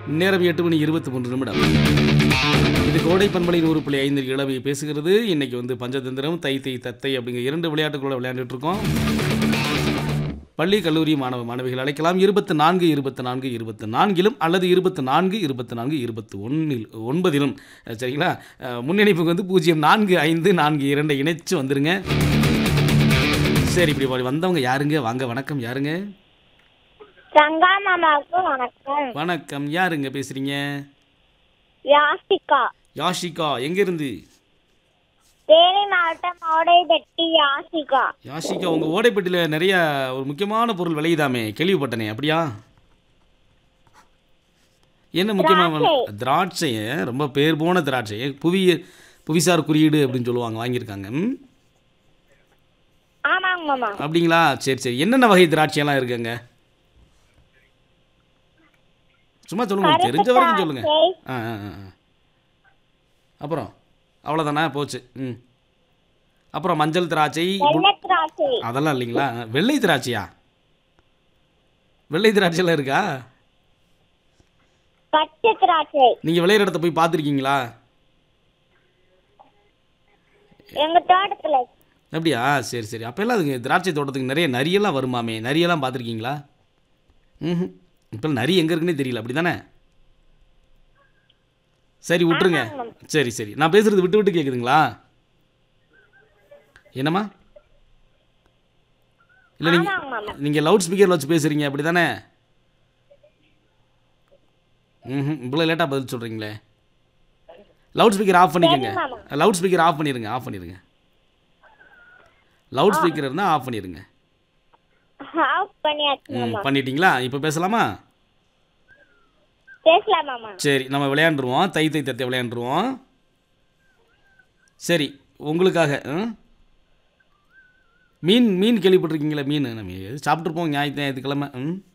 நேரம் எட்டு மணி இருபத்தி மூன்று நிமிடம் இது கோடை பண்பலை நூறு புள்ளி ஐந்து இளவை பேசுகிறது இன்னைக்கு வந்து பஞ்சதந்திரம் தை தை தத்தை அப்படிங்கிற இரண்டு விளையாட்டுகளோட விளையாண்டுட்டு இருக்கோம் பள்ளி கல்லூரி மாணவ மாணவிகள் அழைக்கலாம் இருபத்தி நான்கு இருபத்தி நான்கு இருபத்தி நான்கிலும் அல்லது இருபத்தி நான்கு இருபத்தி நான்கு இருபத்தி ஒன்றில் ஒன்பதிலும் அஹ் சரிங்களா அஹ் முன்னிணைப்புக்கு வந்து பூஜ்ஜியம் நான்கு ஐந்து நான்கு இரண்டை இணைச்சு வந்துருங்க சரி இப்படி வ- வந்தவங்க யாருங்க வாங்க வணக்கம் யாருங்க ரங்கா மாமாவுக்கு வணக்கம் வணக்கம் யாருங்க பேசுறீங்க யாசிகா யாஷிகா எங்கேருந்து தேனி மாவட்டம் மோடைதட்டி யாசிகா யாஷிகா உங்கள் ஓடைப்பட்டியில் நிறைய ஒரு முக்கியமான பொருள் விளையுதாமே கேள்விப்பட்டனே அப்படியா என்ன முக்கியமான திராட்சை ரொம்ப பேர் போன திராட்சை புவி புவிசார் குறியீடு அப்படின்னு சொல்லுவாங்க வாங்கியிருக்காங்க ம்? ஆமாங்க மாமா அப்படிங்களா சரி சரி என்னென்ன வகை திராட்சையெல்லாம் இருக்குங்க சும்மா சொல்லுங்க உங்களுக்கு தெரிஞ்ச வரைக்கும் சொல்லுங்க ஆ ஆ ஆ ஆ. அப்புறம் அவ்வளோதானே போச்சு ம் அப்புறம் மஞ்சள் திராட்சை வெள்ளை திராட்சை அதெல்லாம் இல்லைங்களா வெள்ளை திராட்சையா வெள்ளை திராட்சைலாம் இருக்கா பச்சை திராட்சை நீங்கள் விளையிற இடத்த போய் பார்த்துருக்கீங்களா எங்க தோட்டத்துல அப்படியா சரி சரி அப்போல்லாம் அதுங்க திராட்சை தோட்டத்துக்கு நிறைய நரியெல்லாம் வருமாமே நரியெல்லாம் பார்த்துருக்கீங்களா ம் இப்போ நரி எங்கே இருக்குன்னே தெரியல அப்படி தானே சரி விட்டுருங்க சரி சரி நான் பேசுகிறது விட்டு விட்டு கேட்குதுங்களா என்னம்மா இல்லை நீங்கள் ஆமாங்க மாமா நீங்கள் லவுட் ஸ்பீக்கரில் வச்சு பேசுகிறீங்க அப்படி தானே ம் இவ்வளோ லேட்டாக பதில் சொல்கிறீங்களே லவுட் ஸ்பீக்கர் ஆஃப் பண்ணிக்கோங்க லவுட் ஸ்பீக்கர் ஆஃப் பண்ணிடுங்க ஆஃப் பண்ணிடுங்க லவுட் ஸ்பீக்கர் இருந்தால் ஆஃப் பண்ணிடுங்க ஆஃப் பண்ணியாச்சு ம் மாமா பண்ணிட்டீங்களா இப்போ பேசலாமா பேசலாம் மாமா சரி நம்ம விளையாண்டுருவோம் தை தை தத்தை விளையாண்டுருவோம் சரி உங்களுக்காக ம்? மீன் மீன் கேள்விப்பட்டிருக்கீங்களா மீன் நம்ம எது சாப்பிட்ருப்போம் ஞாயிற்று ஞாயிற்றுக்கிழமை ம்